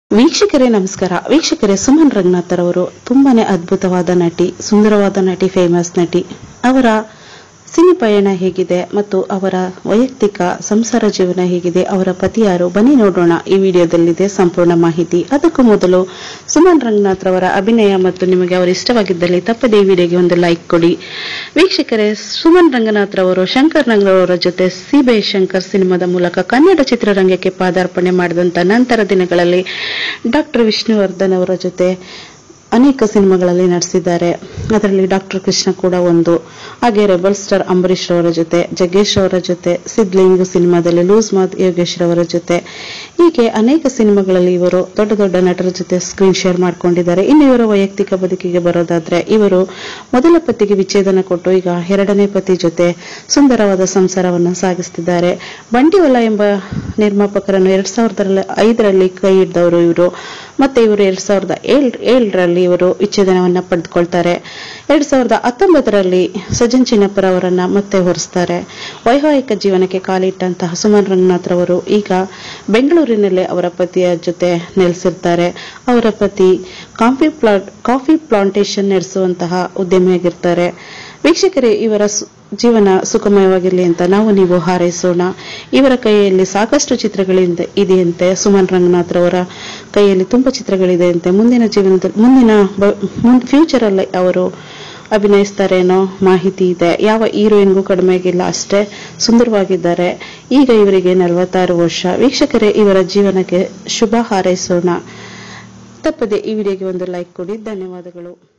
ವೀಕ್ಷಕರೇ ನಮಸ್ಕಾರ ವೀಕ್ಷಕರೇ ಸುಮನ್ ರಂಗನಾಥ್ ಅವರು ತುಂಬಾನೇ ಅದ್ಭುತವಾದ ನಟಿ ಸುಂದರವಾದ ನಟಿ ಫೇಮಸ್ ನಟಿ ಅವರ ಸಿನಿ ಪಯಣ ಹೇಗಿದೆ ಮತ್ತು ಅವರ ವೈಯಕ್ತಿಕ ಸಂಸಾರ ಜೀವನ ಹೇಗಿದೆ ಅವರ ಪತಿ ಯಾರು ಬನ್ನಿ ನೋಡೋಣ ಈ ವಿಡಿಯೋದಲ್ಲಿದೆ ಸಂಪೂರ್ಣ ಮಾಹಿತಿ ಅದಕ್ಕೂ ಮೊದಲು ಸುಮನ್ ರಂಗನಾಥ್ ರವರ ಅಭಿನಯ ಮತ್ತು ನಿಮಗೆ ಅವರು ಇಷ್ಟವಾಗಿದ್ದಲ್ಲಿ ತಪ್ಪದೇ ಈ ವಿಡಿಯೋಗೆ ಒಂದು ಲೈಕ್ ಕೊಡಿ ವೀಕ್ಷಕರೇ ಸುಮನ್ ರಂಗನಾಥ್ ರವರು ಶಂಕರ್ ರಂಗರವರ ಜೊತೆ ಸಿಬೆ ಶಂಕರ್ ಸಿನಿಮಾದ ಮೂಲಕ ಕನ್ನಡ ಚಿತ್ರರಂಗಕ್ಕೆ ಪಾದಾರ್ಪಣೆ ಮಾಡಿದಂತ ನಂತರ ದಿನಗಳಲ್ಲಿ ಡಾಕ್ಟರ್ ವಿಷ್ಣುವರ್ಧನ್ ಅವರ ಜೊತೆ ಅನೇಕ ಸಿನಿಮಾಗಳಲ್ಲಿ ನಟಿಸಿದ್ದಾರೆ ಅದರಲ್ಲಿ ಡಾಕ್ಟರ್ ಕೃಷ್ಣ ಕೂಡ ಒಂದು ಹಾಗೆ ರೆಬಲ್ ಸ್ಟಾರ್ ಅಂಬರೀಶ್ ರವರ ಜೊತೆ ಜಗ್ಗೇಶ್ ಅವರ ಜೊತೆ ಸಿದ್ಲಿಂಗು ಸಿನಿಮಾದಲ್ಲಿ ಲೂಸ್ ಮಾತ್ ಯೋಗೇಶ್ ರವರ ಜೊತೆ ಹೀಗೆ ಅನೇಕ ಸಿನಿಮಾಗಳಲ್ಲಿ ಇವರು ದೊಡ್ಡ ದೊಡ್ಡ ನಟರ ಜೊತೆ ಸ್ಕ್ರೀನ್ ಶೇರ್ ಮಾಡ್ಕೊಂಡಿದ್ದಾರೆ ಇನ್ನು ಇವರ ವೈಯಕ್ತಿಕ ಬದುಕಿಗೆ ಬರೋದಾದ್ರೆ ಇವರು ಮೊದಲ ಪತಿಗೆ ವಿಚ್ಛೇದನ ಕೊಟ್ಟು ಈಗ ಎರಡನೇ ಪತಿ ಜೊತೆ ಸುಂದರವಾದ ಸಂಸಾರವನ್ನು ಸಾಗಿಸ್ತಿದ್ದಾರೆ ಬಂಡಿವಲ ಎಂಬ ನಿರ್ಮಾಪಕರನ್ನು ಎರಡ್ ಸಾವಿರದ ಐದರಲ್ಲಿ ಕೈ ಹಿಡಿದವರು ಇವರು ಮತ್ತೆ ಇವರು ಎರಡ್ ಸಾವಿರದ ಏಳ್ ಏಳರಲ್ಲಿ ಇವರು ವಿಚ್ಛೇದನವನ್ನ ಪಡೆದುಕೊಳ್ತಾರೆ ಎರಡ್ ಸಾವಿರದ ಹತ್ತೊಂಬತ್ತರಲ್ಲಿ ಸಜ್ಜನ್ ಚಿನ್ನಪ್ಪರ ಅವರನ್ನ ಮತ್ತೆ ಹೊರಿಸ್ತಾರೆ ವೈವಾಹಿಕ ಜೀವನಕ್ಕೆ ಕಾಲಿಟ್ಟಂತಹ ಸುಮನ್ ರಂಗನಾಥ್ ರವರು ಈಗ ಬೆಂಗಳೂರಿನಲ್ಲೇ ಅವರ ಪತಿಯ ಜೊತೆ ನೆಲೆಸಿರ್ತಾರೆ ಅವರ ಪತಿ ಕಾಫಿ ಪ್ಲಾಂಟ್ ಕಾಫಿ ಪ್ಲಾಂಟೇಶನ್ ನಡೆಸುವಂತಹ ಉದ್ಯಮಿಯಾಗಿರ್ತಾರೆ ವೀಕ್ಷಕರೇ ಇವರ ಸು- ಜೀವನ ಸುಖಮಯವಾಗಿರಲಿ ಅಂತ ನಾವು ನೀವು ಹಾರೈಸೋಣ ಇವರ ಕೈಯಲ್ಲಿ ಸಾಕಷ್ಟು ಚಿತ್ರಗಳಿಂದ ಇದೆಯಂತೆ ಸುಮನ್ ರಂಗನಾಥ್ ರವರ ಕೈಯಲ್ಲಿ ತುಂಬಾ ಚಿತ್ರಗಳಿದೆ ಅಂತೆ ಮುಂದಿನ ಜೀವನದಲ್ಲಿ ಮುಂದಿನ ಫ್ಯೂಚರ್ ಅಲ್ಲಿ ಅವರು ಅಭಿನಯಿಸ್ತಾರೇನೋ ಮಾಹಿತಿ ಇದೆ ಯಾವ ಹೀರೋಯಿನ್ಗೂ ಕಡಿಮೆ ಆಗಿಲ್ಲ ಅಷ್ಟೇ ಸುಂದರವಾಗಿದ್ದಾರೆ ಈಗ ಇವರಿಗೆ ನಲವತ್ತಾರು ವರ್ಷ ವೀಕ್ಷಕರೇ ಇವರ ಜೀವನಕ್ಕೆ ಶುಭ ಹಾರೈಸೋಣ ತಪ್ಪದೆ ಈ ವಿಡಿಯೋಗೆ ಒಂದು ಲೈಕ್ ಕೊಡಿ ಧನ್ಯವಾದಗಳು